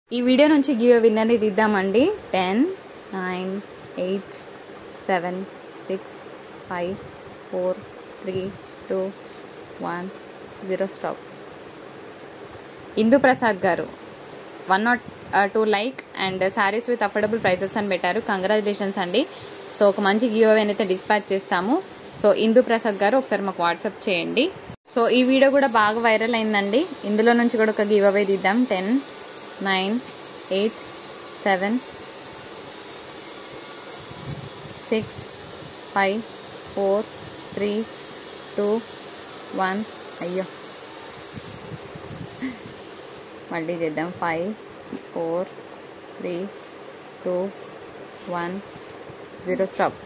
ఈ వీడియో నుంచి గివ్ విన్నర్ని తీద్దామండి ten nine eight seven six five four three two one zero stop Indu Prasad garu one not two like and saris with affordable prices అని పెట్టారు congratulations అండి so ఒక మంచి గివ్ అవే అయితే డిస్పాచ్ చేస్తాము సో ఇందు ప్రసాద్ గారు ఒకసారి మాకు వాట్సాప్ చేయండి సో ఈ వీడియో కూడా బాగా వైరల్ అయిందండి ఇందులో నుంచి కూడా ఒక గివ్ అవే తీద్దాం ten nine eight seven six five four three two one అయ్యో మళ్ళీ చేద్దాం five four three two one zero stop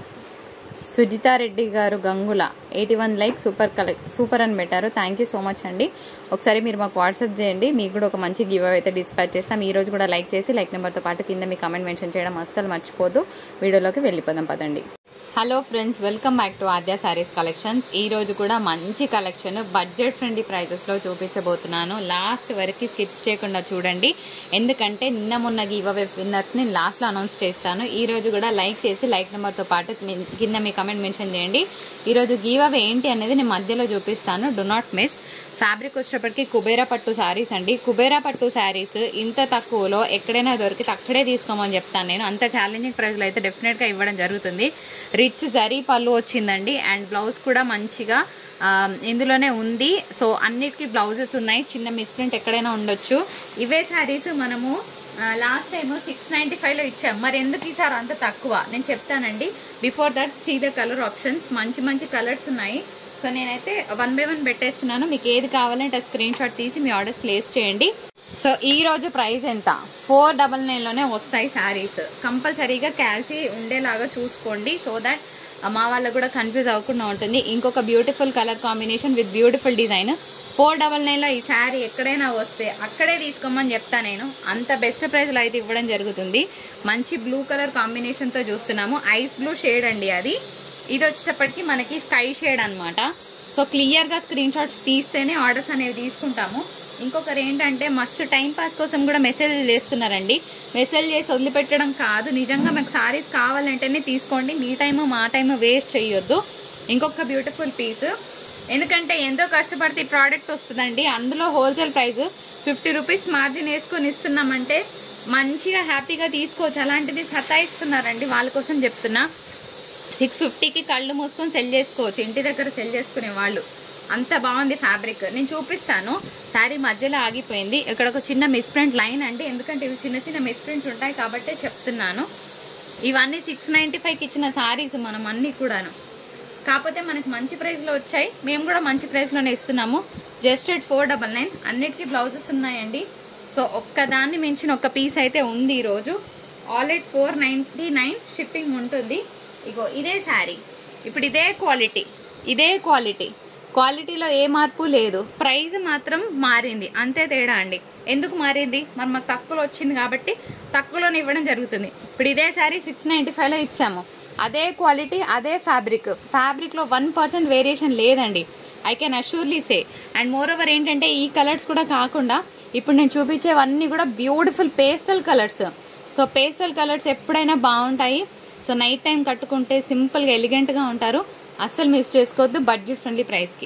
Sujitha Reddy గారు Gangula eighty one like super collect super అని పెట్టారు థ్యాంక్ యూ సో మచ్ అండి ఒకసారి మీరు మాకు వాట్సాప్ చేయండి మీకు కూడా ఒక మంచి గివ్ అయితే డిస్పాచ్ చేస్తాం ఈ రోజు కూడా లైక్ చేసి లైక్ నెంబర్తో పాటు కింద మీ కామెంట్ మెన్షన్ చేయడం అస్సలు మర్చిపోదు వీడియోలోకి వెళ్ళిపోదాం పదండి hello friends welcome back to Aadya saris collections ఈ రోజు కూడా మంచి కలెక్షన్ బడ్జెట్ ఫ్రెండ్లీ ప్రైజెస్లో చూపించబోతున్నాను లాస్ట్ వరకు స్కిప్ చేయకుండా చూడండి ఎందుకంటే నిన్న మొన్న గివ్ అవే విన్నర్స్ని లాస్ట్లో అనౌన్స్ చేస్తాను ఈ రోజు కూడా లైక్ చేసి లైక్ నెంబర్తో పాటు మీ- కింద మీ కమెంట్ మెన్షన్ చేయండి ఈరోజు గివ్ అవే ఏంటి అనేది నేను మధ్యలో చూపిస్తాను డు నాట్ మిస్ ఫ్యాబ్రిక్ వచ్చేటప్పటికి కుబేరా పట్టు శారీస్ అండి కుబేరా పట్టు శారీస్ ఇంత తక్కువలో ఎక్కడైనా దొరికితే అక్కడే తీసుకోమని చెప్తాను నేను అంత ఛాలెంజింగ్ ప్రైస్లో అయితే డెఫినెట్గా ఇవ్వడం జరుగుతుంది రిచ్ జరీ పళ్ళు వచ్చిందండి అండ్ బ్లౌజ్ కూడా మంచిగా ఆ, ఇందులోనే ఉంది సో అన్నిటికీ బ్లౌజెస్ ఉన్నాయి చిన్న మిస్ప్రింట్ ఎక్కడైనా ఉండొచ్చు ఇవే శారీస్ మనము లాస్ట్ టైం సిక్స్ నైంటీ ఫైవ్లో ఇచ్చాం మరి ఎందుకు ఈసారి అంత తక్కువ నేను చెప్తానండి before that see the colour options మంచి మంచి కలర్స్ ఉన్నాయి సో నేనైతే వన్ బై వన్ పెట్టేస్తున్నాను మీకు ఏది కావాలంటే స్క్రీన్ షాట్ తీసి మీ ఆర్డర్స్ ప్లేస్ చేయండి సో ఈ రోజు ప్రైస్ ఎంత ఫోర్ డబల్ నైన్లోనే వస్తాయి శారీస్ కంపల్సరీగా క్యాల్సీ ఉండేలాగా చూసుకోండి సో దట్ మా వాళ్ళకు కూడా కన్ఫ్యూజ్ అవ్వకుండా ఉంటుంది ఇంకొక beautiful colour combination with beautiful design four double నైన్లో ఈ శారీ ఎక్కడైనా వస్తే అక్కడే తీసుకోమని చెప్తా నేను అంత బెస్ట్ ప్రైస్లో అయితే ఇవ్వడం జరుగుతుంది మంచి బ్లూ కలర్ కాంబినేషన్తో చూస్తున్నాము ఐస్ బ్లూ షేడ్ అండి అది ఇది వచ్చేటప్పటికి మనకి స్కై షేడ్ అనమాట సో క్లియర్గా స్క్రీన్ షాట్స్ తీస్తేనే ఆర్డర్స్ అనేవి తీసుకుంటాము ఇంకొకరు ఏంటంటే మస్తు టైం పాస్ కోసం కూడా మెసేజ్ చేస్తున్నారండి మెసేజ్ చేసి వదిలిపెట్టడం కాదు నిజంగా మీకు సారీస్ కావాలంటేనే తీసుకోండి మీ టైము మా టైము వేస్ట్ చేయొద్దు ఇంకొక బ్యూటిఫుల్ పీస్ ఎందుకంటే ఎంతో కష్టపడితే ఈ ప్రోడక్ట్ వస్తుందండి అందులో wholesale price fifty rupees margin వేసుకొని ఇస్తున్నామంటే మంచిగా హ్యాపీగా తీసుకోవచ్చు అలాంటిది సతాయిస్తున్నారండి వాళ్ళ కోసం చెప్తున్నా సిక్స్ ఫిఫ్టీకి కళ్ళు మూసుకొని సెల్ చేసుకోవచ్చు ఇంటి దగ్గర సెల్ చేసుకునే వాళ్ళు అంత బాగుంది ఫ్యాబ్రిక్ నేను చూపిస్తాను శారీ మధ్యలో ఆగిపోయింది ఇక్కడ ఒక చిన్న మిస్ప్రింట్ లైన్ అండి ఎందుకంటే ఇవి చిన్న చిన్న మిస్ప్రింట్స్ ఉంటాయి కాబట్టే చెప్తున్నాను ఇవన్నీ సిక్స్ నైంటీ ఫైవ్కి ఇచ్చిన శారీస్ మనం అన్నీ కూడాను కాకపోతే మనకి మంచి ప్రైస్లో వచ్చాయి మేము కూడా మంచి ప్రైస్లోనే ఇస్తున్నాము just at four double nine అన్నిటికీ బ్లౌజెస్ ఉన్నాయండి సో ఒక్కదాన్ని మించిన ఒక పీస్ అయితే ఉంది ఈరోజు all at four ninety nine shipping ఉంటుంది ఇగో ఇదే శారీ ఇప్పుడు ఇదే క్వాలిటీ ఇదే క్వాలిటీ క్వాలిటీలో ఏ మార్పు లేదు ప్రైస్ మాత్రం మారింది అంతే తేడా అండి ఎందుకు మారింది మరి మాకు తక్కువలో వచ్చింది కాబట్టి తక్కువలోనే ఇవ్వడం జరుగుతుంది ఇప్పుడు ఇదే శారీ సిక్స్ నైంటీ ఫైవ్లో ఇచ్చాము అదే క్వాలిటీ అదే ఫ్యాబ్రిక్ ఫ్యాబ్రిక్లో వన్ పర్సెంట్ వేరియేషన్ లేదండి I can assuredly say and more over ఏంటంటే ఈ కలర్స్ కూడా కాకుండా ఇప్పుడు నేను చూపించేవన్నీ కూడా beautiful pastel colours so pastel colours ఎప్పుడైనా బాగుంటాయి సో నైట్ టైం కట్టుకుంటే సింపుల్గా ఎలిగెంట్గా ఉంటారు అస్సలు మిస్ చేసుకోవద్దు బడ్జెట్ ఫ్రెండ్లీ ప్రైస్కి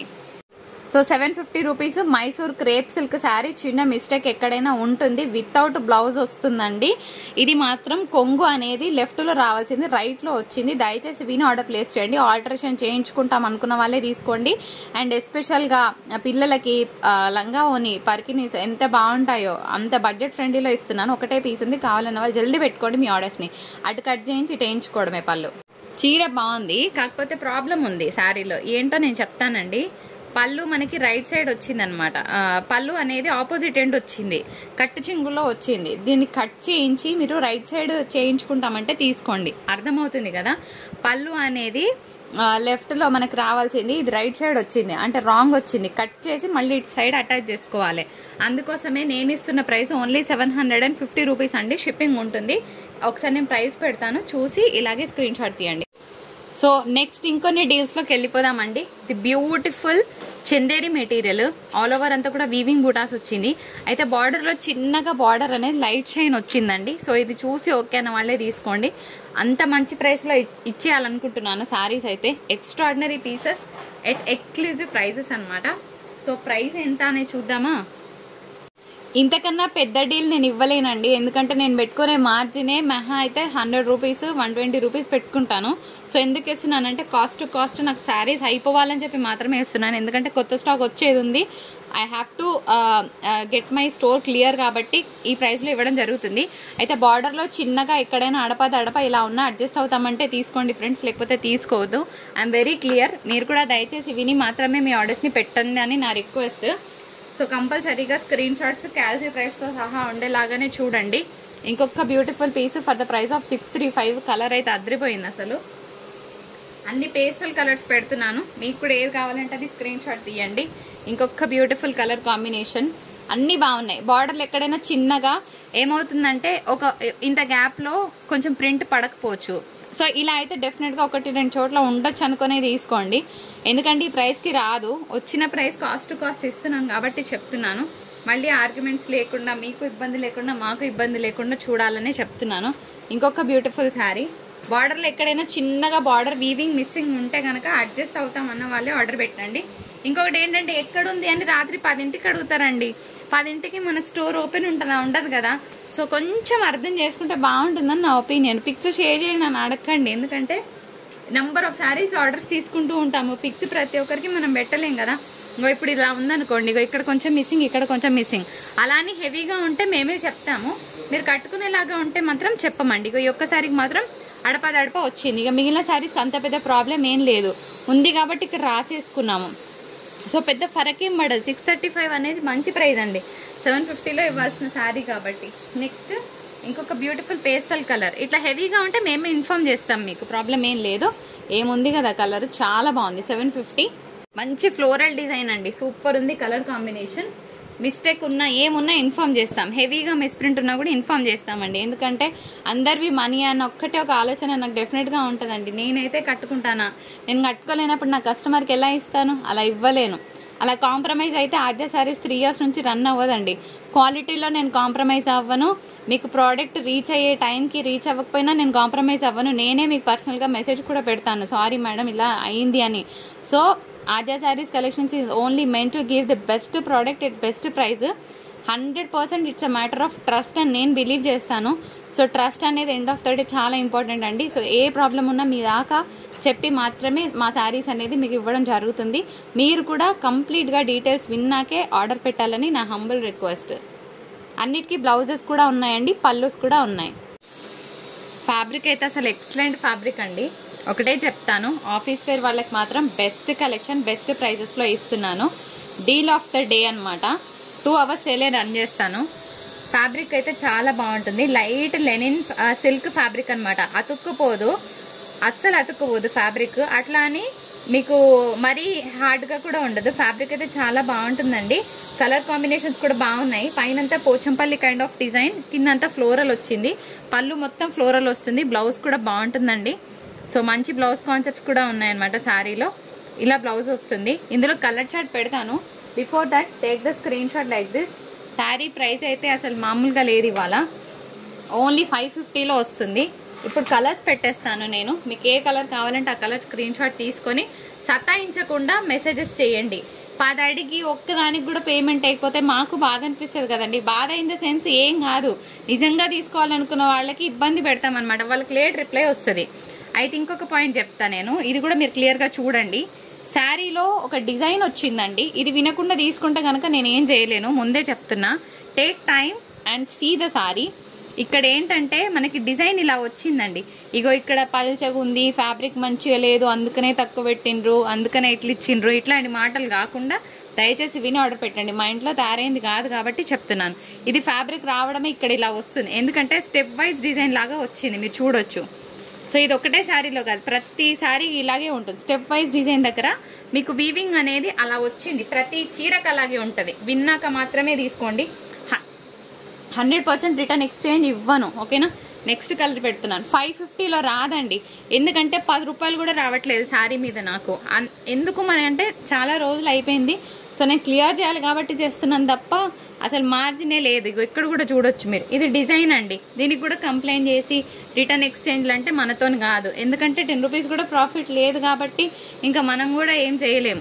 so seven fifty rupees Mysore crepe silk sari చిన్న మిస్టేక్ ఎక్కడైనా ఉంటుంది వితౌట్ బ్లౌజ్ వస్తుందండి ఇది మాత్రం కొంగు అనేది లెఫ్ట్లో రావాల్సింది రైట్లో వచ్చింది దయచేసి విని ఆర్డర్ ప్లేస్ చేయండి ఆల్టరేషన్ చేయించుకుంటాం అనుకున్న వాళ్ళే తీసుకోండి అండ్ ఎస్పెషల్గా పిల్లలకి ఆ, లంగా ఓని పర్కినీస్ ఎంత బాగుంటాయో అంత బడ్జెట్ ఫ్రెండ్లీలో ఇస్తున్నాను ఒకటే పీస్ ఉంది కావాలన్న వాళ్ళు జల్దీ పెట్టుకోండి మీ ఆర్డర్స్ని అటు కట్ చేయించి ఇటు వేయించుకోవడమే పళ్ళు చీర బాగుంది కాకపోతే ప్రాబ్లం ఉంది శారీలో ఏంటో నేను చెప్తానండి పళ్ళు మనకి రైట్ సైడ్ వచ్చిందనమాట ఆ, పళ్ళు అనేది ఆపోజిట్ ఎండ్ వచ్చింది కట్టు చింగులో వచ్చింది దీన్ని కట్ చేయించి మీరు రైట్ సైడ్ చేయించుకుంటామంటే తీసుకోండి అర్థమవుతుంది కదా పళ్ళు అనేది ఆ, లెఫ్ట్లో మనకి రావాల్సింది ఇది రైట్ సైడ్ వచ్చింది అంటే రాంగ్ వచ్చింది కట్ చేసి మళ్ళీ ఇటు సైడ్ అటాచ్ చేసుకోవాలి అందుకోసమే నేను ఇస్తున్న price only seven hundred and fifty rupees అండి షిప్పింగ్ ఉంటుంది ఒకసారి నేను ప్రైస్ పెడతాను చూసి ఇలాగే స్క్రీన్ షాట్ తీయండి సో నెక్స్ట్ ఇంకొన్ని డీల్స్లోకి వెళ్ళిపోదామండి the beautiful Chanderi material all over అంతా కూడా వీవింగ్ బూటాస్ వచ్చింది అయితే బార్డర్లో చిన్నగా బార్డర్ అనేది లైట్ షైన్ వచ్చిందండి సో ఇది చూసి ఓకే అన్న వాళ్ళే తీసుకోండి అంత మంచి ప్రైస్లో ఇచ్చేయాలనుకుంటున్నాను సారీస్ అయితే extraordinary pieces at exclusive prices అనమాట సో ప్రైస్ ఎంత అనేది చూద్దామా ఇంతకన్నా పెద్ద డీల్ నేను ఇవ్వలేనండి ఎందుకంటే నేను పెట్టుకునే మార్జినే మెహా అయితే hundred rupees one twenty rupees పెట్టుకుంటాను సో ఎందుకు ఇస్తున్నానంటే కాస్ట్ టు కాస్ట్ నాకు శారీస్ అయిపోవాలని చెప్పి మాత్రమే ఇస్తున్నాను ఎందుకంటే కొత్త స్టాక్ వచ్చేది ఉంది I have to get my store clear కాబట్టి ఈ ప్రైస్లో ఇవ్వడం జరుగుతుంది అయితే బార్డర్లో చిన్నగా ఎక్కడైనా అడప దడప ఇలా ఉన్నా అడ్జస్ట్ అవుతామంటే తీసుకోండి ఫ్రెండ్స్ లేకపోతే తీసుకోవద్దు ఐఎమ్ వెరీ క్లియర్ మీరు కూడా దయచేసి విని మాత్రమే మీ ఆర్డర్స్ని పెట్టండి అని నా రిక్వెస్ట్ సో కంపల్సరీగా స్క్రీన్ షాట్స్ క్యాల్సీ ప్రైస్తో సహా ఉండేలాగానే చూడండి ఇంకొక beautiful piece for the price of six three five colour అయితే అద్రిపోయింది అసలు అన్ని పేస్టల్ కలర్స్ పెడుతున్నాను మీకు కూడా ఏది కావాలంటే అది స్క్రీన్ షాట్ తీయండి ఇంకొక బ్యూటిఫుల్ కలర్ కాంబినేషన్ అన్నీ బాగున్నాయి బార్డర్లు ఎక్కడైనా చిన్నగా ఏమవుతుందంటే ఒక ఇంత గ్యాప్లో కొంచెం ప్రింట్ పడకపోవచ్చు సో ఇలా అయితే డెఫినెట్గా ఒకటి రెండు చోట్ల ఉండొచ్చు అనుకునే తీసుకోండి ఎందుకంటే ఈ ప్రైస్కి రాదు వచ్చిన ప్రైస్ కాస్ట్ టు కాస్ట్ ఇస్తున్నాను కాబట్టి చెప్తున్నాను మళ్ళీ ఆర్గ్యుమెంట్స్ లేకుండా మీకు ఇబ్బంది లేకుండా మాకు ఇబ్బంది లేకుండా చూడాలనే చెప్తున్నాను ఇంకొక బ్యూటిఫుల్ శారీ బార్డర్లో ఎక్కడైనా చిన్నగా బార్డర్ వీవింగ్ మిస్సింగ్ ఉంటే కనుక అడ్జస్ట్ అవుతాం అన్న వాళ్ళే ఆర్డర్ పెట్టండి ఇంకొకటి ఏంటంటే ఎక్కడుంది అని రాత్రి పదింటికి అడుగుతారండి పదింటికి మనకు స్టోర్ ఓపెన్ ఉంటుందా ఉండదు కదా సో కొంచెం అర్థం చేసుకుంటే బాగుంటుందని నా ఒపీనియన్ పిక్స్ షేర్ చేయండి అని అడగండి ఎందుకంటే నెంబర్ ఆఫ్ శారీస్ ఆర్డర్స్ తీసుకుంటూ ఉంటాము పిక్స్ ప్రతి ఒక్కరికి మనం పెట్టలేం కదా ఇంకో ఇప్పుడు ఇలా ఉందనుకోండి ఇగో ఇక్కడ కొంచెం మిస్సింగ్ ఇక్కడ కొంచెం మిస్సింగ్ అలానే హెవీగా ఉంటే మేమే చెప్తాము మీరు కట్టుకునేలాగా ఉంటే మాత్రం చెప్పమండి ఇగో ఈ ఒక్క శారీకి మాత్రం అడపదడప వచ్చింది ఇక మిగిలిన శారీస్కి అంత పెద్ద ప్రాబ్లం ఏం లేదు ఉంది కాబట్టి ఇక్కడ రాసేసుకున్నాము సో పెద్ద ఫరక్ ఏం పడదు సిక్స్ థర్టీ ఫైవ్ అనేది మంచి ప్రైస్ అండి సెవెన్ ఫిఫ్టీలో ఇవ్వాల్సిన శారీ కాబట్టి నెక్స్ట్ ఇంకొక బ్యూటిఫుల్ పేస్టల్ కలర్ ఇట్లా హెవీగా ఉంటే మేమే ఇన్ఫామ్ చేస్తాం మీకు ప్రాబ్లం ఏం లేదు ఏముంది కదా కలర్ చాలా బాగుంది సెవెన్ ఫిఫ్టీ మంచి ఫ్లోరల్ డిజైన్ అండి సూపర్ ఉంది కలర్ కాంబినేషన్ మిస్టేక్ ఉన్నా ఏమున్నా ఇన్ఫామ్ చేస్తాం హెవీగా మిస్ప్రింట్ ఉన్నా కూడా ఇన్ఫామ్ చేస్తామండి ఎందుకంటే అందరివి మనీ అన్న ఒక్కటే ఒక ఆలోచన నాకు డెఫినెట్గా ఉంటుందండి నేనైతే కట్టుకుంటానా నేను కట్టుకోలేనప్పుడు నా కస్టమర్కి ఎలా ఇస్తాను అలా ఇవ్వలేను అలా కాంప్రమైజ్ అయితే ఆద్య సారీస్ త్రీ ఇయర్స్ నుంచి రన్ అవ్వదండి క్వాలిటీలో నేను కాంప్రమైజ్ అవ్వను మీకు ప్రోడక్ట్ రీచ్ అయ్యే టైంకి రీచ్ అవ్వకపోయినా నేను కాంప్రమైజ్ అవ్వను నేనే మీకు పర్సనల్గా మెసేజ్ కూడా పెడతాను సారీ మేడం ఇలా అయింది అని so Aadya saris collections is only meant to give the best product at best price hundred percent it's a matter of trust అని నేను బిలీవ్ చేస్తాను సో ట్రస్ట్ అనేది ఎండ్ ఆఫ్ ద డే చాలా ఇంపార్టెంట్ అండి సో ఏ ప్రాబ్లం ఉన్నా మీ దాకా చెప్పి మాత్రమే మా శారీస్ అనేది మీకు ఇవ్వడం జరుగుతుంది మీరు కూడా కంప్లీట్గా డీటెయిల్స్ విన్నాకే ఆర్డర్ పెట్టాలని నా హంబుల్ రిక్వెస్ట్ అన్నిటికీ బ్లౌజెస్ కూడా ఉన్నాయండి పల్లూస్ కూడా ఉన్నాయి ఫ్యాబ్రిక్ అయితే అసలు ఎక్సలెంట్ ఫ్యాబ్రిక్ అండి ఒకటే చెప్తాను ఆఫీస్ వేర్ వాళ్ళకి మాత్రం బెస్ట్ కలెక్షన్ బెస్ట్ ప్రైజెస్లో ఇస్తున్నాను డీల్ ఆఫ్ ద డే అనమాట టూ అవర్స్ సేలే రన్ చేస్తాను ఫ్యాబ్రిక్ అయితే చాలా బాగుంటుంది లైట్ లెనిన్ సిల్క్ ఫ్యాబ్రిక్ అనమాట అతుక్కుపోదు అస్సలు అతుక్కుపోదు ఫ్యాబ్రిక్ అట్లా అని మీకు మరీ హార్డ్గా కూడా ఉండదు ఫ్యాబ్రిక్ అయితే చాలా బాగుంటుందండి కలర్ కాంబినేషన్స్ కూడా బాగున్నాయి పైనంతా పోచంపల్లి కైండ్ ఆఫ్ డిజైన్ కిందంతా ఫ్లోరల్ వచ్చింది పళ్ళు మొత్తం ఫ్లోరల్ వస్తుంది బ్లౌజ్ కూడా బాగుంటుందండి సో మంచి బ్లౌజ్ కాన్సెప్ట్స్ కూడా ఉన్నాయన్నమాట శారీలో ఇలా బ్లౌజ్ వస్తుంది ఇందులో కలర్ చార్ట్ పెడతాను before that take the screen shot like this sari price అయితే అసలు మామూలుగా లేదు ఇవాళ ఓన్లీ ఫైవ్ ఫిఫ్టీలో వస్తుంది ఇప్పుడు కలర్స్ పెట్టేస్తాను నేను మీకు ఏ కలర్ కావాలంటే ఆ కలర్ స్క్రీన్ షాట్ తీసుకొని సతాయించకుండా మెసేజెస్ చేయండి పది అడిగి ఒక్కదానికి కూడా పేమెంట్ అయిపోతే మాకు బాధ అనిపిస్తుంది కదండి బాధ ఇన్ ద సెన్స్ ఏం కాదు నిజంగా తీసుకోవాలనుకున్న వాళ్ళకి ఇబ్బంది పెడతాం అనమాట వాళ్ళకి లేట్ రిప్లై వస్తుంది అయితే ఇంకొక పాయింట్ చెప్తా నేను ఇది కూడా మీరు క్లియర్గా చూడండి శారీలో ఒక డిజైన్ వచ్చిందండి ఇది వినకుండా తీసుకుంటే కనుక నేను ఏం చేయలేను ముందే చెప్తున్నా take time and see the sari ఇక్కడ ఏంటంటే మనకి డిజైన్ ఇలా వచ్చిందండి ఇగో ఇక్కడ పల్చగా ఉంది ఫ్యాబ్రిక్ మంచిగా లేదు అందుకనే తక్కువ పెట్టిండ్రు అందుకనే ఇట్లా ఇచ్చిండ్రు ఇట్లాంటి మాటలు కాకుండా దయచేసి విని ఆర్డర్ పెట్టండి మా ఇంట్లో తయారైంది కాదు కాబట్టి చెప్తున్నాను ఇది ఫ్యాబ్రిక్ రావడమే ఇక్కడ ఇలా వస్తుంది ఎందుకంటే స్టెప్ వైజ్ డిజైన్ లాగా వచ్చింది మీరు చూడొచ్చు సో ఇది ఒకటే శారీలో కాదు ప్రతి శారీ ఇలాగే ఉంటుంది స్టెప్ వైజ్ డిజైన్ దగ్గర మీకు వీవింగ్ అనేది అలా వచ్చింది ప్రతి చీరకు అలాగే ఉంటుంది విన్నాక మాత్రమే తీసుకోండి హండ్రెడ్ పర్సెంట్ రిటర్న్ ఎక్స్చేంజ్ ఇవ్వను ఓకేనా నెక్స్ట్ కలర్ పెడుతున్నాను ఫైవ్ ఫిఫ్టీలో రాదండి ఎందుకంటే పది రూపాయలు కూడా రావట్లేదు శారీ మీద నాకు అన్- ఎందుకు మరి అంటే చాలా రోజులు అయిపోయింది సో నేను క్లియర్ చేయాలి కాబట్టి చేస్తున్నాను తప్ప అసలు మార్జినే లేదు ఇగో ఇక్కడ కూడా చూడొచ్చు మీరు ఇది డిజైన్ అండి దీనికి కూడా కంప్లైంట్ చేసి రిటర్న్ ఎక్స్చేంజ్లు అంటే మనతోని కాదు ఎందుకంటే టెన్ రూపీస్ కూడా ప్రాఫిట్ లేదు కాబట్టి ఇంకా మనం కూడా ఏం చేయలేము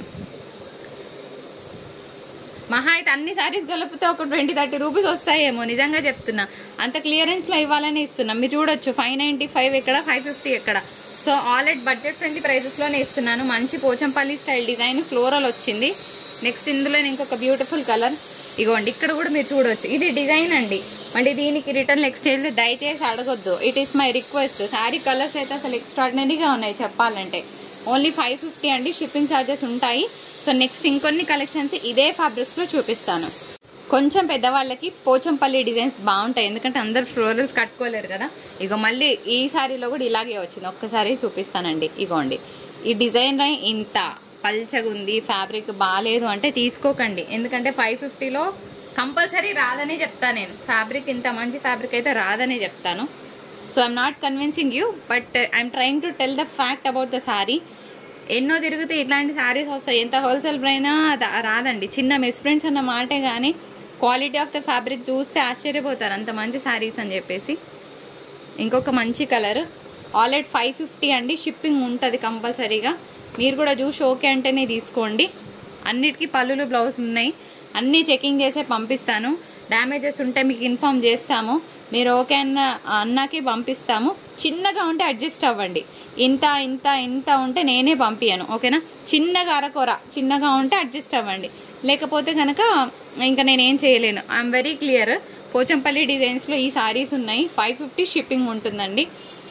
మహా అయితే అన్ని సారీస్ కలిపితే ఒక ట్వంటీ థర్టీ రూపీస్ వస్తాయేమో నిజంగా చెప్తున్నా అంత క్లియరెన్స్ లో ఇవ్వాలని ఇస్తున్నాం మీరు చూడొచ్చు ఫైవ్ నైన్టీ ఫైవ్ ఎక్కడ ఫైవ్ ఫిఫ్టీ ఎక్కడ so all at budget friendly prices లోనే ఇస్తున్నాను మంచి పోచంపల్లి స్టైల్ డిజైన్ ఫ్లోరల్ వచ్చింది నెక్స్ట్ ఇందులో ఇంకొక బ్యూటిఫుల్ కలర్ ఇగోండి ఇక్కడ కూడా మీరు చూడొచ్చు ఇది డిజైన్ అండి మళ్ళీ దీనికి రిటర్న్ ఎక్స్చేంజ్ దయచేసి అడగొద్దు it is my request sari colours అయితే అసలు ఎక్స్ట్రాడినరీగా ఉన్నాయి చెప్పాలంటే ఓన్లీ ఫైవ్ ఫిఫ్టీ అండి షిప్పింగ్ ఛార్జెస్ ఉంటాయి సో నెక్స్ట్ ఇంకొన్ని కలెక్షన్స్ ఇదే ఫ్యాబ్రిక్స్ లో చూపిస్తాను కొంచెం పెద్దవాళ్ళకి పోచంపల్లి డిజైన్స్ బాగుంటాయి ఎందుకంటే అందరు ఫ్లోరల్స్ కట్టుకోలేరు కదా ఇగో మళ్ళీ ఈ సారీలో కూడా ఇలాగే వచ్చింది ఒక్కసారి చూపిస్తానండి ఇగోండి ఈ డిజైన్ ఇంత పల్చగా ఉంది ఫ్యాబ్రిక్ బాగాలేదు అంటే తీసుకోకండి ఎందుకంటే ఫైవ్ ఫిఫ్టీలో కంపల్సరీ రాదనే చెప్తాను నేను ఫ్యాబ్రిక్ ఇంత మంచి ఫ్యాబ్రిక్ అయితే రాదనే చెప్తాను so I'm not convincing you but I'm trying to tell the fact about the sari ఎన్నో తిరిగితే ఇట్లాంటి శారీస్ వస్తాయి ఎంత హోల్సేల్ అయినా రాదండి చిన్న మిస్ప్రింట్స్ అన్న మాటే కానీ క్వాలిటీ ఆఫ్ ద ఫ్యాబ్రిక్ చూస్తే ఆశ్చర్యపోతారు అంత మంచి శారీస్ అని చెప్పేసి ఇంకొక మంచి colour all at five fifty అండి షిప్పింగ్ ఉంటుంది కంపల్సరీగా మీరు కూడా చూసి ఓకే అంటేనే తీసుకోండి అన్నిటికీ పళ్ళులు బ్లౌజ్ ఉన్నాయి అన్నీ చెకింగ్ చేసే పంపిస్తాను డ్యామేజెస్ ఉంటే మీకు ఇన్ఫామ్ చేస్తాము మీరు ఓకే అన్న అన్నాకే పంపిస్తాము చిన్నగా ఉంటే అడ్జస్ట్ అవ్వండి ఇంత ఇంత ఇంత ఉంటే నేనే పంపియను ఓకేనా చిన్నగా అరకొర చిన్నగా ఉంటే అడ్జస్ట్ అవ్వండి లేకపోతే కనుక ఇంకా నేనేం చేయలేను ఐఎమ్ వెరీ క్లియర్ పోచంపల్లి డిజైన్స్లో ఈ సారీస్ ఉన్నాయి ఫైవ్ ఫిఫ్టీ షిప్పింగ్ ఉంటుందండి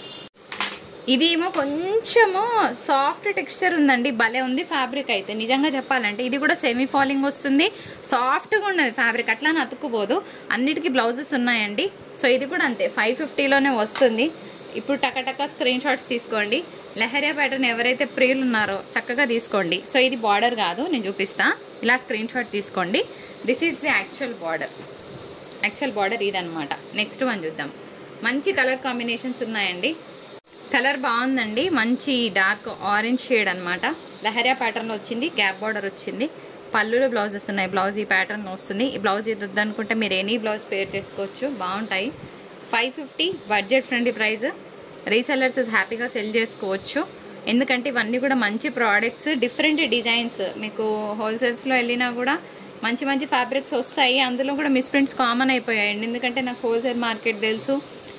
ఇది ఏమో కొంచెము సాఫ్ట్ టెక్స్చర్ ఉందండి భలే ఉంది ఫ్యాబ్రిక్ అయితే నిజంగా చెప్పాలంటే ఇది కూడా సెమీ ఫాలింగ్ వస్తుంది సాఫ్ట్గా ఉన్నది ఫ్యాబ్రిక్ అట్లా అతుక్కుపోదు అన్నిటికీ బ్లౌజెస్ ఉన్నాయండి సో ఇది కూడా అంతే ఫైవ్ ఫిఫ్టీలోనే వస్తుంది ఇప్పుడు టకటక స్క్రీన్ షాట్స్ తీసుకోండి లెహరియా ప్యాటర్న్ ఎవరైతే ప్రియులు ఉన్నారో చక్కగా తీసుకోండి సో ఇది బార్డర్ కాదు నేను చూపిస్తా ఇలా స్క్రీన్ షాట్ తీసుకోండి this is the actual border actual border ఇదనమాట నెక్స్ట్ వన్ చూద్దాం మంచి కలర్ కాంబినేషన్స్ ఉన్నాయండి కలర్ బాగుందండి మంచి డార్క్ ఆరెంజ్ షేడ్ అనమాట లహరియా ప్యాటర్న్ వచ్చింది గ్యాప్ బార్డర్ వచ్చింది పళ్ళులో బ్లౌజెస్ ఉన్నాయి బ్లౌజ్ ఈ ప్యాటర్న్ వస్తుంది ఈ బ్లౌజ్ ఇది వద్దనుకుంటే మీరు ఎనీ బ్లౌజ్ పేర్ చేసుకోవచ్చు బాగుంటాయి five fifty budget friendly price resellers హ్యాపీగా సెల్ చేసుకోవచ్చు ఎందుకంటే ఇవన్నీ కూడా మంచి ప్రోడక్ట్స్ డిఫరెంట్ డిజైన్స్ మీకు హోల్సేల్స్లో వెళ్ళినా కూడా మంచి మంచి ఫ్యాబ్రిక్స్ వస్తాయి అందులో కూడా మిస్ప్రింట్స్ కామన్ అయిపోయాయండి ఎందుకంటే నాకు హోల్సేల్ మార్కెట్ తెలుసు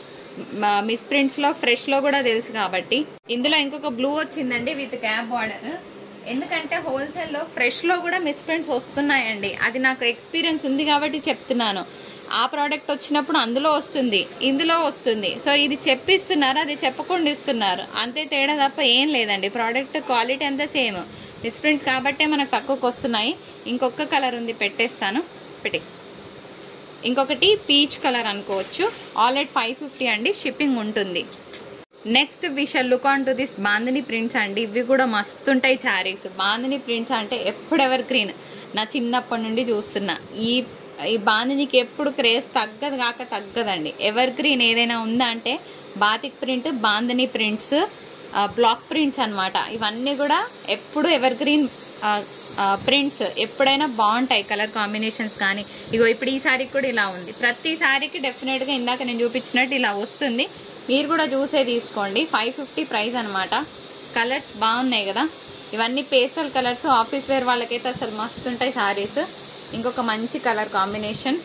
మిస్ ప్రింట్స్ లో ఫ్రెష్ లో కూడా తెలుసు కాబట్టి ఇందులో ఇంకొక బ్లూ వచ్చిందండి విత్ గ్యాప్ బార్డర్ ఎందుకంటే హోల్సేల్ లో ఫ్రెష్ లో కూడా మిస్ ప్రింట్స్ వస్తున్నాయండి అది నాకు ఎక్స్పీరియన్స్ ఉంది కాబట్టి చెప్తున్నాను ఆ ప్రోడక్ట్ వచ్చినప్పుడు అందులో వస్తుంది ఇందులో వస్తుంది సో ఇది చెప్పిస్తున్నారు అది చెప్పకుండా ఇస్తున్నారు అంతే తేడా తప్ప ఏం లేదండి ప్రోడక్ట్ క్వాలిటీ అంతా సేమ్ మిస్ ప్రింట్స్ కాబట్టే మనకు తక్కువకి వస్తున్నాయి ఇంకొక కలర్ ఉంది పెట్టేస్తాను పెట్టి ఇంకొకటి పీచ్ కలర్ అనుకోవచ్చు ఆల్ ఎట్ ఫైవ్ ఫిఫ్టీ అండి షిప్పింగ్ ఉంటుంది next we shall look on to this bandhani prints అండి ఇవి కూడా మస్తుంటాయి శారీస్ బాందిని ప్రింట్స్ అంటే ఎప్పుడు ఎవర్ గ్రీన్ నా చిన్నప్పటి నుండి చూస్తున్నా ఈ ఈ బాందినికి ఎప్పుడు క్రేజ్ తగ్గదు కాక తగ్గదండి ఎవర్ గ్రీన్ ఏదైనా ఉందా అంటే batik print bandhani prints block prints అన్నమాట ఇవన్నీ కూడా ఎప్పుడు ఎవర్ గ్రీన్ ప్రింట్స్ ఎప్పుడైనా బాగుంటాయి కలర్ కాంబినేషన్స్ కానీ ఇగో ఇప్పుడు ఈ సారీకి కూడా ఇలా ఉంది ప్రతి సారీకి డెఫినెట్గా ఇందాక నేను చూపించినట్టు ఇలా వస్తుంది మీరు కూడా చూసే తీసుకోండి ఫైవ్ ఫిఫ్టీ ప్రైస్ అనమాట కలర్స్ బాగున్నాయి కదా ఇవన్నీ పేస్టల్ కలర్స్ ఆఫీస్ వేర్ వాళ్ళకైతే అసలు మస్తు ఉంటాయి సారీస్ ఇంకొక మంచి కలర్ కాంబినేషన్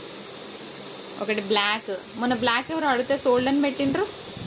ఒకటి బ్లాక్ మొన్న బ్లాక్ ఎవరు అడిగితే సోల్డ్ అని పెట్టిండ్రు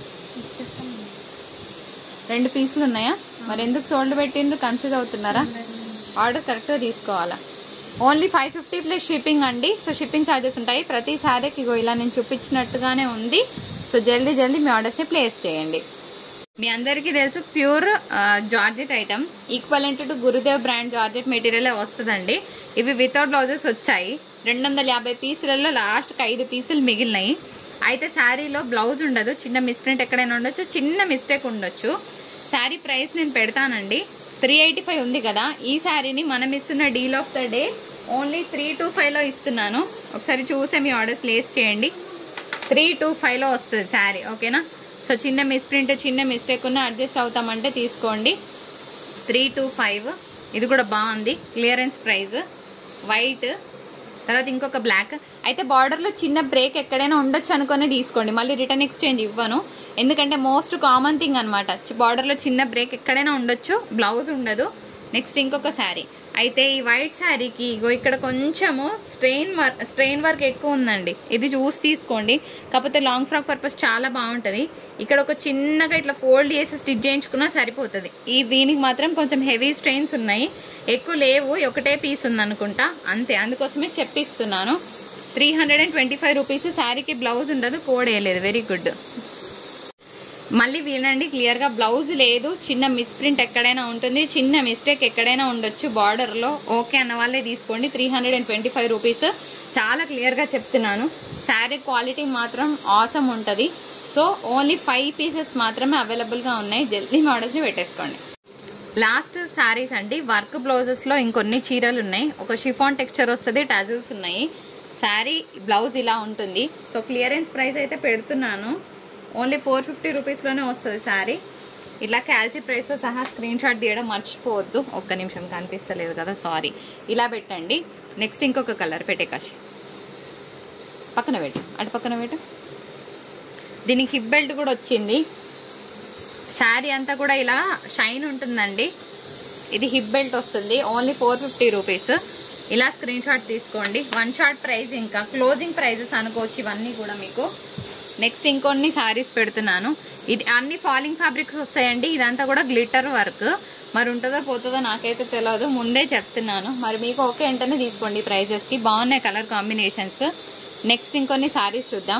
రెండు పీసులు ఉన్నాయా మరి ఎందుకు సోల్డ్ పెట్టిండ్రు కన్ఫ్యూజ్ అవుతున్నారా ఆర్డర్ కరెక్ట్గా తీసుకోవాలా only five fifty plus shipping అండి సో షిప్పింగ్ ఛార్జెస్ ఉంటాయి ప్రతి సారీకి ఇగో ఇలా నేను చూపించినట్టుగానే ఉంది సో జల్దీ జల్దీ మీ ఆర్డర్స్ని ప్లేస్ చేయండి మీ అందరికీ తెలుసు pure georgette item equivalent to Gurudev brand georgette material వస్తుందండి ఇవి వితౌట్ బ్లౌజెస్ వచ్చాయి రెండు వందల యాభై పీసులలో లాస్ట్కి ఐదు పీసులు మిగిలినాయి అయితే శారీలో బ్లౌజ్ ఉండదు చిన్న మిస్ప్రింట్ ఎక్కడైనా ఉండొచ్చు చిన్న మిస్టేక్ ఉండొచ్చు శారీ ప్రైస్ నేను పెడతానండి త్రీ ఎయిటీ ఫైవ్ ఉంది కదా ఈ శారీని మనం ఇస్తున్న deal of the day only three two ఫైవ్లో ఇస్తున్నాను ఒకసారి చూసే మీ ఆర్డర్ ప్లేస్ చేయండి త్రీ టూ ఫైవ్లో వస్తుంది శారీ ఓకేనా సో చిన్న మిస్ప్రింట్ చిన్న మిస్టేక్ ఉన్న అడ్జస్ట్ అవుతామంటే తీసుకోండి త్రీ టూ ఫైవ్ ఇది కూడా బాగుంది క్లియరెన్స్ ప్రైస్ వైట్ తర్వాత ఇంకొక బ్లాక్ అయితే బార్డర్లో చిన్న బ్రేక్ ఎక్కడైనా ఉండొచ్చు అనుకుని తీసుకోండి మళ్ళీ రిటర్న్ ఎక్స్చేంజ్ ఇవ్వను ఎందుకంటే మోస్ట్ కామన్ థింగ్ అనమాట బార్డర్లో చిన్న బ్రేక్ ఎక్కడైనా ఉండొచ్చు బ్లౌజ్ ఉండదు నెక్స్ట్ ఇంకొక శారీ అయితే ఈ వైట్ శారీకి ఇగో ఇక్కడ కొంచెము స్ట్రెయిన్ వర్క్ స్ట్రెయిన్ వర్క్ ఎక్కువ ఉందండి ఇది చూసి తీసుకోండి కాకపోతే లాంగ్ ఫ్రాక్ పర్పస్ చాలా బాగుంటుంది ఇక్కడ ఒక చిన్నగా ఇట్లా ఫోల్డ్ చేసి స్టిచ్ చేయించుకున్నా సరిపోతుంది ఈ దీనికి మాత్రం కొంచెం హెవీ స్ట్రెయిన్స్ ఉన్నాయి ఎక్కువ లేవు ఒకటే పీస్ ఉంది అనుకుంటా అంతే అందుకోసమే చెప్పిస్తున్నాను three hundred and twenty five rupees శారీకి బ్లౌజ్ ఉండదు కోడ్ వేయలేదు వెరీ గుడ్ మళ్ళీ వినండి క్లియర్గా బ్లౌజ్ లేదు చిన్న మిస్ప్రింట్ ఎక్కడైనా ఉంటుంది చిన్న మిస్టేక్ ఎక్కడైనా ఉండొచ్చు బార్డర్లో ఓకే అన్న వాళ్ళే తీసుకోండి three hundred and twenty five rupees చాలా క్లియర్గా చెప్తున్నాను శారీ క్వాలిటీ మాత్రం ఆసమ్ ఉంటుంది సో ఓన్లీ ఫైవ్ పీసెస్ మాత్రమే అవైలబుల్గా ఉన్నాయి జల్దీ మోడల్స్ని పెట్టేసుకోండి లాస్ట్ శారీస్ అండి వర్క్ బ్లౌజెస్లో ఇంకొన్ని చీరలు ఉన్నాయి ఒక షిఫాన్ టెక్స్చర్ వస్తుంది టజిల్స్ ఉన్నాయి శారీ బ్లౌజ్ ఇలా ఉంటుంది సో క్లియరెన్స్ ప్రైస్ అయితే పెడుతున్నాను ఓన్లీ ఫోర్ ఫిఫ్టీ రూపీస్లోనే వస్తుంది శారీ ఇట్లా క్యాల్సీ ప్రైస్తో సహా స్క్రీన్ షాట్ తీయడం మర్చిపోవద్దు ఒక్క నిమిషం కనిపిస్తలేదు కదా సారీ ఇలా పెట్టండి నెక్స్ట్ ఇంకొక కలర్ పెట్టే కాశి పక్కన పెట్టు అటు పక్కన పెట్టు దీనికి హిప్ బెల్ట్ కూడా వచ్చింది శారీ అంతా కూడా ఇలా షైన్ ఉంటుందండి ఇది హిప్ బెల్ట్ వస్తుంది ఓన్లీ ఫోర్ ఫిఫ్టీ రూపీస్ ఇలా స్క్రీన్ షాట్ తీసుకోండి వన్ షాట్ ప్రైస్ ఇంకా క్లోజింగ్ ప్రైజెస్ అనుకోవచ్చు ఇవన్నీ కూడా మీకు నెక్స్ట్ ఇంకొన్ని శారీస్ పెడుతున్నాను ఇది అన్ని ఫాలింగ్ ఫ్యాబ్రిక్స్ వస్తాయండి ఇదంతా కూడా గ్లిటర్ వర్క్ మరి ఉంటుందో పోతుందో నాకైతే తెలియదు ముందే చెప్తున్నాను మరి మీకు ఓకే వెంటనే తీసుకోండి ఈ ప్రైజెస్కి బాగున్నాయి కలర్ కాంబినేషన్స్ నెక్స్ట్ ఇంకొన్ని శారీస్ చూద్దాం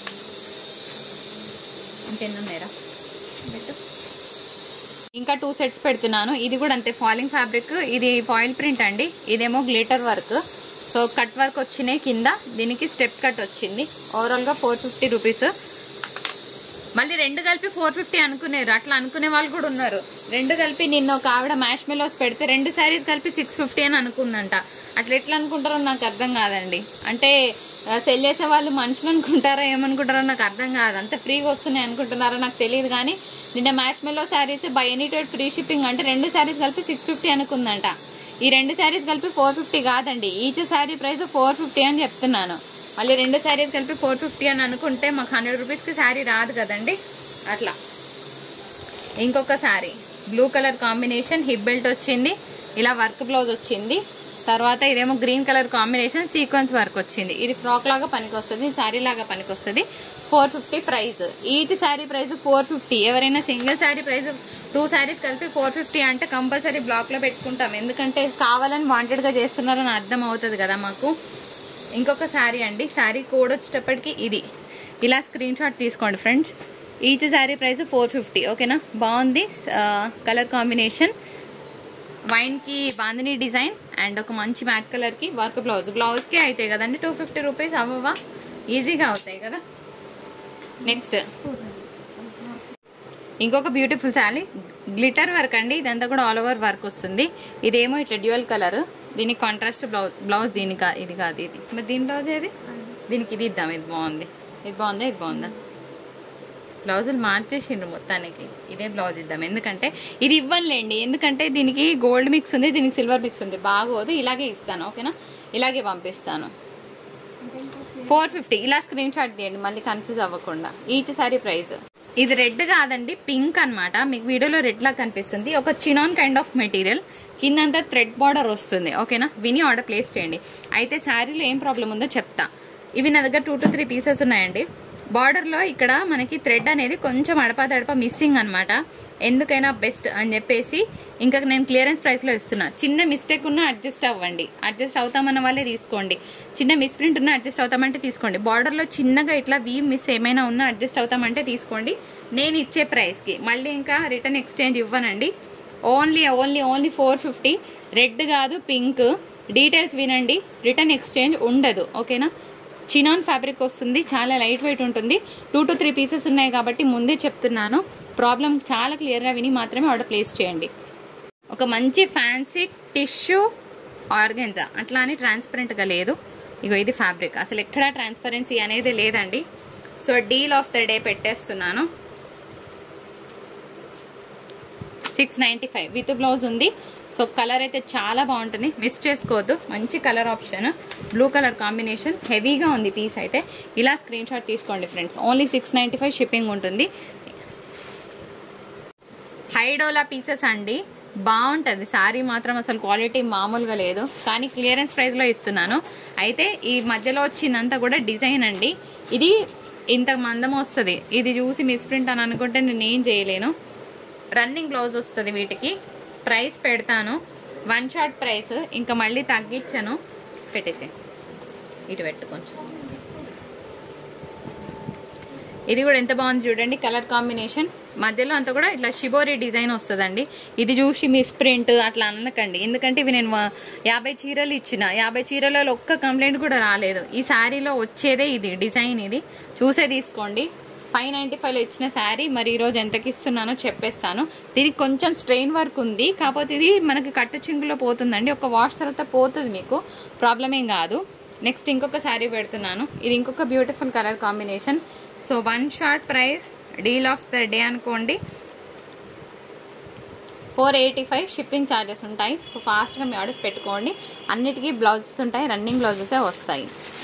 ఇంకెన్ని ఉన్నాయరా పెట్టు ఇంకా టూ సెట్స్ పెడుతున్నాను ఇది కూడా అంతే ఫాలింగ్ ఫ్యాబ్రిక్ ఇది ఫాయిల్ ప్రింట్ అండి ఇదేమో glitter work so cut work వచ్చినాయి కింద దీనికి స్టెప్ కట్ వచ్చింది ఓవరాల్గా ఫోర్ ఫిఫ్టీ రూపీస్ మళ్ళీ రెండు కలిపి ఫోర్ ఫిఫ్టీ అనుకునేరు అట్లా అనుకునే వాళ్ళు కూడా ఉన్నారు రెండు కలిపి నిన్న ఒక ఆవిడ మ్యాష్ మెలోస్ పెడితే రెండు శారీస్ కలిపి సిక్స్ ఫిఫ్టీ అని అనుకుందంట అట్లా ఎట్లా అనుకుంటారో నాకు అర్థం కాదండి అంటే సెల్ చేసే వాళ్ళు మనుషులు అనుకుంటారో ఏమనుకుంటారో నాకు అర్థం కాదు అంత ఫ్రీగా వస్తున్నాయి అనుకుంటున్నారో నాకు తెలియదు కానీ నిన్న marshmallow saris buy any టైట్ ఫ్రీ షిప్పింగ్ అంటే రెండు శారీస్ కలిపి సిక్స్ ఫిఫ్టీ అనుకుందంట ఈ రెండు శారీస్ కలిపి ఫోర్ ఫిఫ్టీ కాదండి each sari price four fifty అని చెప్తున్నాను మళ్ళీ రెండు శారీస్ కలిపి ఫోర్ ఫిఫ్టీ అని అనుకుంటే మాకు హండ్రెడ్ రూపీస్కి శారీ రాదు కదండి అట్లా ఇంకొక sari blue colour combination hip belt వచ్చింది ఇలా వర్క్ బ్లౌజ్ వచ్చింది తర్వాత ఇదేమో green colour combination sequence work వచ్చింది ఇది ఫ్రాక్ లాగా పనికి వస్తుంది శారీ లాగా పనికి వస్తుంది four fifty price each sari price four fifty ఎవరైనా single sari price two saris కలిపి ఫోర్ ఫిఫ్టీ అంటే కంపల్సరీ బ్లాక్లో పెట్టుకుంటాం ఎందుకంటే కావాలని వాంటెడ్గా చేస్తున్నారని అర్థం అవుతుంది కదా మాకు ఇంకొక శారీ అండి శారీ కోడ్ వచ్చేటప్పటికి ఇది ఇలా స్క్రీన్ షాట్ తీసుకోండి friends each sari price four fifty ఓకేనా బాగుంది కలర్ కాంబినేషన్ వైన్కి బాందిని డిజైన్ అండ్ ఒక మంచి మ్యాట్ కలర్కి వర్క్ బ్లౌజ్ బ్లౌజ్కి అవుతాయి కదండి టూ ఫిఫ్టీ రూపీస్ అవ్వవా ఈజీగా అవుతాయి కదా నెక్స్ట్ ఇంకొక బ్యూటిఫుల్ శారీ గ్లిటర్ వర్క్ అండి ఇదంతా కూడా ఆల్ ఓవర్ వర్క్ వస్తుంది ఇదేమో ఇట్లా డ్యూయల్ కలర్ దీనికి కాంట్రాస్ట్ బ్లౌజ్ బ్లౌజ్ దీనికి కా- ఇది కాదు ఇది మరి దీని బ్లౌజ్ ఏది దీనికి ఇది ఇద్దాం ఇది బాగుంది ఇది బాగుందా ఇది బాగుందా బ్లౌజులు మార్చేసిండ్రు మొత్తానికి ఇదే బ్లౌజ్ ఇద్దాం ఎందుకంటే ఇది ఇవ్వనులేండి ఎందుకంటే దీనికి గోల్డ్ మిక్స్ ఉంది దీనికి సిల్వర్ మిక్స్ ఉంది బాగోదు ఇలాగే ఇస్తాను ఓకేనా ఇలాగే పంపిస్తాను ఫోర్ ఫిఫ్టీ ఇలా స్క్రీన్ షాట్ తీయండి మళ్ళీ కన్ఫ్యూజ్ అవ్వకుండా ఈచ్ సారీ ప్రైస్ ఇది రెడ్ కాదండి పింక్ అన్నమాట మీకు వీడియోలో రెడ్ లా కనిపిస్తుంది ఒక చినాన్ కైండ్ ఆఫ్ మెటీరియల్ కిందంతా థ్రెడ్ బార్డర్ వస్తుంది ఓకేనా విని ఆర్డర్ ప్లేస్ చేయండి అయితే శారీలో ఏం ప్రాబ్లం ఉందో చెప్తా ఇవి నా దగ్గర టూ టు త్రీ పీసెస్ ఉన్నాయండి బార్డర్లో ఇక్కడ మనకి థ్రెడ్ అనేది కొంచెం అడపా తడప మిస్సింగ్ అనమాట ఎందుకైనా బెస్ట్ అని చెప్పేసి ఇంకా నేను క్లియరెన్స్ ప్రైస్లో ఇస్తున్నా చిన్న మిస్టేక్ ఉన్నా అడ్జస్ట్ అవ్వండి అడ్జస్ట్ అవుతామన్న వాళ్ళే తీసుకోండి చిన్న మిస్ప్రింట్ ఉన్నా అడ్జస్ట్ అవుతామంటే తీసుకోండి బార్డర్లో చిన్నగా ఇట్లా వీ మిస్ ఏమైనా ఉన్నా అడ్జస్ట్ అవుతామంటే తీసుకోండి నేను ఇచ్చే ప్రైస్కి మళ్ళీ ఇంకా రిటర్న్ ఎక్స్చేంజ్ ఇవ్వనండి only only only four fifty red కాదు పింక్ డీటెయిల్స్ వినండి రిటర్న్ ఎక్స్చేంజ్ ఉండదు ఓకేనా చినాన్ ఫ్యాబ్రిక్ వస్తుంది చాలా లైట్ వెయిట్ ఉంటుంది టూ టు త్రీ పీసెస్ ఉన్నాయి కాబట్టి ముందే చెప్తున్నాను ప్రాబ్లం చాలా క్లియర్గా విని మాత్రమే ఆర్డర్ ప్లేస్ చేయండి ఒక మంచి ఫ్యాన్సీ టిష్యూ ఆర్గెన్జా అట్లా అని ట్రాన్స్పరెంట్గా లేదు ఇగో ఇది ఫ్యాబ్రిక్ అసలు ఎక్కడా ట్రాన్స్పరెన్సీ అనేది లేదండి so deal of the day పెట్టేస్తున్నాను six ninety five with blouse ఉంది సో కలర్ అయితే చాలా బాగుంటుంది మిస్ చేసుకోవద్దు మంచి colour option blue colour combination హెవీగా ఉంది పీస్ అయితే ఇలా స్క్రీన్ షాట్ తీసుకోండి friends only six ninety five shipping ఉంటుంది హైడోలా పీసెస్ అండి బాగుంటుంది శారీ మాత్రం అసలు క్వాలిటీ మామూలుగా లేదు కానీ క్లియరెన్స్ ప్రైస్లో ఇస్తున్నాను అయితే ఈ మధ్యలో వచ్చిందంతా కూడా డిజైన్ అండి ఇది ఇంత మందం వస్తుంది ఇది చూసి మిస్ప్రింట్ అని అనుకుంటే నేను ఏం చేయలేను రన్నింగ్ బ్లౌజ్ వస్తుంది వీటికి ప్రైస్ పెడతాను వన్ షాట్ ప్రైస్ ఇంకా మళ్ళీ తగ్గించాను పెట్టేసి ఇటు పెట్టు కొంచెం ఇది కూడా ఎంత బాగుంది చూడండి కలర్ కాంబినేషన్ మధ్యలో అంతా కూడా ఇట్లా షిబోరి డిజైన్ వస్తుందండి ఇది చూసి మిస్ ప్రింట్ అట్లా అనకండి ఎందుకంటే ఇవి నేను వ- యాభై చీరలు ఇచ్చిన యాభై చీరలలో ఒక్క కంప్లైంట్ కూడా రాలేదు ఈ శారీలో వచ్చేదే ఇది డిజైన్ ఇది చూసే తీసుకోండి ఫైవ్ నైంటీ ఫైవ్లో ఇచ్చిన శారీ మరి ఈరోజు ఎంతకి ఇస్తున్నానో చెప్పేస్తాను దీనికి కొంచెం స్ట్రెయిన్ వర్క్ ఉంది కాకపోతే ఇది మనకి కట్టు చింగులో పోతుందండి ఒక వాష్ తర్వాత పోతుంది మీకు ప్రాబ్లం ఏం కాదు నెక్స్ట్ ఇంకొక శారీ పెడుతున్నాను ఇది ఇంకొక beautiful colour combination so one short price deal of the day అనుకోండి four eighty five shipping charges ఉంటాయి సో ఫాస్ట్గా మీ ఆర్డర్స్ పెట్టుకోండి అన్నిటికీ బ్లౌజెస్ ఉంటాయి రన్నింగ్ బ్లౌజెసే వస్తాయి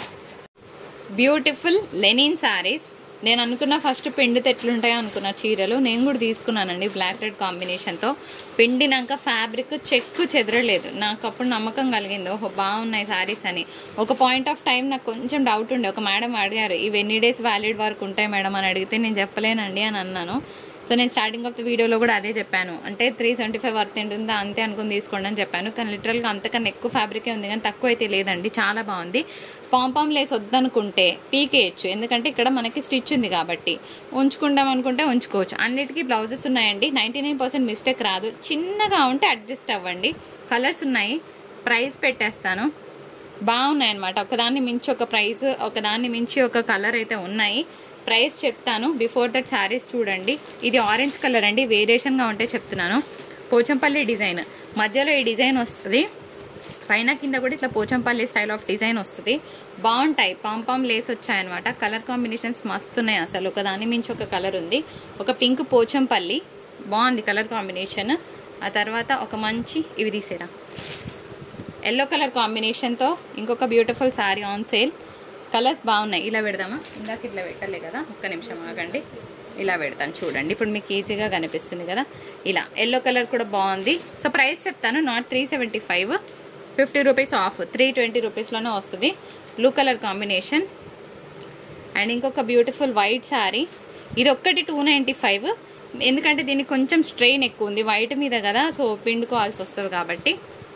బ్యూటిఫుల్ లెనిన్ శారీస్ నేను అనుకున్న ఫస్ట్ పిండి తెట్లుంటాయో అనుకున్న చీరలు నేను కూడా తీసుకున్నానండి బ్లాక్ రెడ్ కాంబినేషన్తో పిండినాక ఫ్యాబ్రిక్ చెక్కు చెదరలేదు నాకు అప్పుడు నమ్మకం కలిగింది ఓహో బాగున్నాయి శారీస్ అని ఒక పాయింట్ ఆఫ్ టైం నాకు కొంచెం డౌట్ ఉండే ఒక మేడం అడిగారు ఇవి ఎన్ని డేస్ వ్యాలిడ్ వరకు ఉంటాయి మేడం అని అడిగితే నేను చెప్పలేనండి అని అన్నాను సో నేను స్టార్టింగ్ ఆఫ్ ద వీడియోలో కూడా అదే చెప్పాను అంటే త్రీ సెవెంటీ ఫైవ్ వర్త్ ఉంటుందా అంతే అనుకుని తీసుకోండి అని చెప్పాను కానీ లిటరల్గా అంతకన్నా ఎక్కువ ఫ్యాబ్రికే ఉంది కానీ తక్కువ అయితే లేదండి చాలా బాగుంది పాంపాం లేస్ వద్దనుకుంటే పీకేయచ్చు ఎందుకంటే ఇక్కడ మనకి స్టిచ్ ఉంది కాబట్టి ఉంచుకుందాం అనుకుంటే ఉంచుకోవచ్చు అన్నిటికీ బ్లౌజెస్ ఉన్నాయండి నైంటీ నైన్ పర్సెంట్ మిస్టేక్ రాదు చిన్నగా ఉంటే అడ్జస్ట్ అవ్వండి కలర్స్ ఉన్నాయి ప్రైస్ పెట్టేస్తాను బాగున్నాయి అనమాట ఒకదాన్ని మించి ఒక ప్రైస్ ఒకదాన్ని మించి ఒక కలర్ అయితే ఉన్నాయి ప్రైస్ చెప్తాను బిఫోర్ దట్ శారీస్ చూడండి ఇది ఆరెంజ్ కలర్ అండి వేరియేషన్గా ఉంటే చెప్తున్నాను పోచంపల్లి డిజైన్ మధ్యలో ఈ డిజైన్ వస్తుంది పైన కింద కూడా ఇట్లా పోచంపల్లి స్టైల్ ఆఫ్ డిజైన్ వస్తుంది బాగుంటాయి పాంపాం లేస్ వచ్చాయన్నమాట కలర్ కాంబినేషన్స్ మస్తున్నాయి అసలు ఒక దాని మించి ఒక కలర్ ఉంది ఒక పింక్ పోచంపల్లి బాగుంది కలర్ కాంబినేషన్ ఆ తర్వాత ఒక మంచి ఇవి తీసేరా ఎల్లో కలర్ కాంబినేషన్తో ఇంకొక beautiful sari on sale colours బాగున్నాయి ఇలా పెడదామా ఇందాక ఇట్లా పెట్టలే కదా ఒక్క నిమిషం ఆగండి ఇలా పెడతాను చూడండి ఇప్పుడు మీకు ఈజీగా కనిపిస్తుంది కదా ఇలా ఎల్లో కలర్ కూడా బాగుంది సో ప్రైస్ చెప్తాను not three seventy five fifty rupees of three twenty రూపీస్లోనే వస్తుంది బ్లూ కలర్ కాంబినేషన్ అండ్ ఇంకొక బ్యూటిఫుల్ వైట్ శారీ ఇది ఒక్కటి టూ నైంటీ ఫైవ్ ఎందుకంటే దీనికి కొంచెం స్ట్రెయిన్ ఎక్కువ ఉంది వైట్ మీద కదా సో పిండుకోవాల్సి వస్తుంది కాబట్టి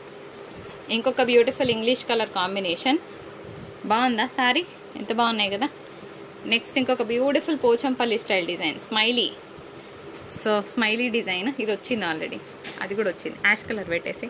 ఇంకొక బ్యూటిఫుల్ ఇంగ్లీష్ కలర్ కాంబినేషన్ బాగుందా సారీ ఎంత బాగున్నాయి కదా నెక్స్ట్ ఇంకొక beautiful Pochampally style design smiley so smiley design ఇది వచ్చింది ఆల్రెడీ అది కూడా వచ్చింది యాష్ కలర్ పెట్టేసి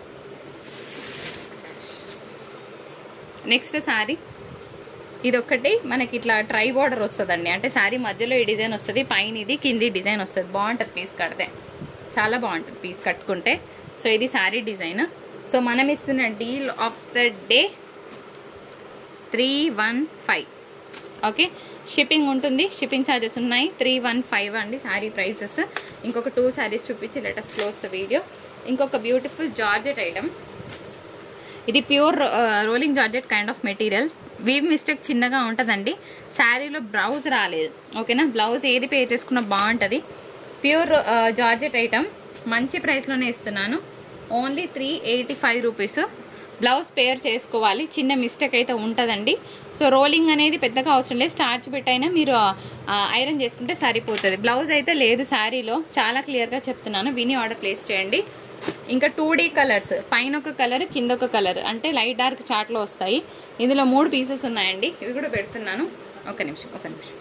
నెక్స్ట్ శారీ ఇది ఒకటి మనకి ఇట్లా ట్రై బార్డర్ వస్తుందండి అంటే శారీ మధ్యలో ఈ డిజైన్ వస్తుంది పైన ఇది కింది డిజైన్ వస్తుంది బాగుంటుంది పీస్ కడితే చాలా బాగుంటుంది పీస్ కట్టుకుంటే సో ఇది శారీ డిజైన్ సో మనం ఇస్తున్న deal of the day three one five okay shipping ఉంటుంది షిప్పింగ్ ఛార్జెస్ ఉన్నాయి త్రీ వన్ ఫైవ్ అండి శారీ ప్రైసెస్ ఇంకొక టూ శారీస్ చూపించి లెటస్ క్లోజ్ ద వీడియో ఇంకొక బ్యూటిఫుల్ జార్జెట్ ఐటమ్ ఇది pure rolling georgette kind of material weave mistake చిన్నగా ఉంటుందండి శారీలో బ్లౌజ్ రాలేదు ఓకేనా బ్లౌజ్ ఏది పే చేసుకున్నా బాగుంటుంది ప్యూర్ జార్జెట్ ఐటమ్ మంచి ప్రైస్లోనే ఇస్తున్నాను only three eighty five rupees blouse pair చేసుకోవాలి చిన్న మిస్టేక్ అయితే ఉంటుందండి సో రోలింగ్ అనేది పెద్దగా అవసరం లేదు స్టార్చ్ పెట్టైనా మీరు ఐరన్ చేసుకుంటే సరిపోతుంది బ్లౌజ్ అయితే లేదు శారీలో చాలా క్లియర్గా చెప్తున్నాను విని ఆర్డర్ ప్లేస్ చేయండి ఇంకా టూ డీ కలర్స్ పైన ఒక కలర్ కింద ఒక కలర్ అంటే లైట్ డార్క్ చాట్లో వస్తాయి ఇందులో మూడు పీసెస్ ఉన్నాయండి ఇవి కూడా పెడుతున్నాను ఒక నిమిషం ఒక నిమిషం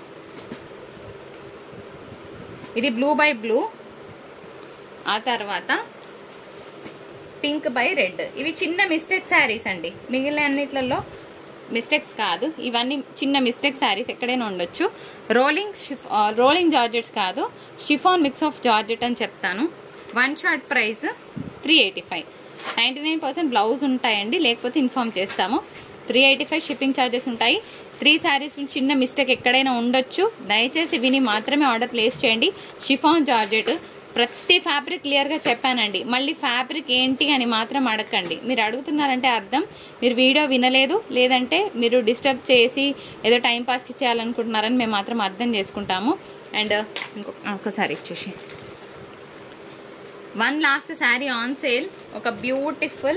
ఇది బ్లూ బై బ్లూ ఆ తర్వాత పింక్ బై రెడ్ ఇవి చిన్న మిస్టేక్ శారీస్ అండి మిగిలిన అన్నిట్లలో మిస్టేక్స్ కాదు ఇవన్నీ చిన్న మిస్టేక్ శారీస్ ఎక్కడైనా ఉండొచ్చు రోలింగ్ షిఫ్ రోలింగ్ జార్జెట్స్ కాదు షిఫాన్ మిక్స్ ఆఫ్ జార్జెట్ అని చెప్తాను one short price three eighty five ninety nine percent blouse ఉంటాయండి లేకపోతే ఇన్ఫామ్ చేస్తాము three eighty five shipping charges ఉంటాయి త్రీ శారీస్ చిన్న మిస్టేక్ ఎక్కడైనా ఉండొచ్చు దయచేసి విని మాత్రమే ఆర్డర్ ప్లేస్ చేయండి షిఫాన్ జార్జెట్ ప్రతి ఫ్యాబ్రిక్ క్లియర్గా చెప్పానండి మళ్ళీ ఫ్యాబ్రిక్ ఏంటి అని మాత్రం అడగండి మీరు అడుగుతున్నారంటే అర్థం మీరు వీడియో వినలేదు లేదంటే మీరు డిస్టర్బ్ చేసి ఏదో టైం పాస్కి చేయాలనుకుంటున్నారని మేము మాత్రం అర్థం చేసుకుంటాము అండ్ ఇంకో ఒకసారి ఇచ్చేసి one last sari on sale ఒక బ్యూటిఫుల్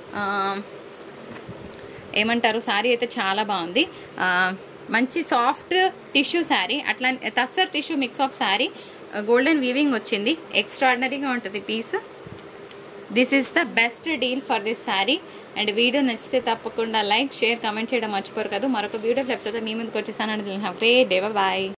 ఏమంటారు శారీ అయితే చాలా బాగుంది ఆ, మంచి సాఫ్ట్ టిష్యూ శారీ అట్లా tussar tissue mix of sari golden weaving వచ్చింది ఎక్స్ట్రాడినరీగా ఉంటుంది piece this is the best deal for this sari and video నచ్చితే తప్పకుండా లైక్ షేర్ కమెంట్ చేయడం మర్చిపోరు కదా మరొక వీడియో ఫ్లెప్స్ అయితే మీ ముందుకు వచ్చేసాను and have great day bye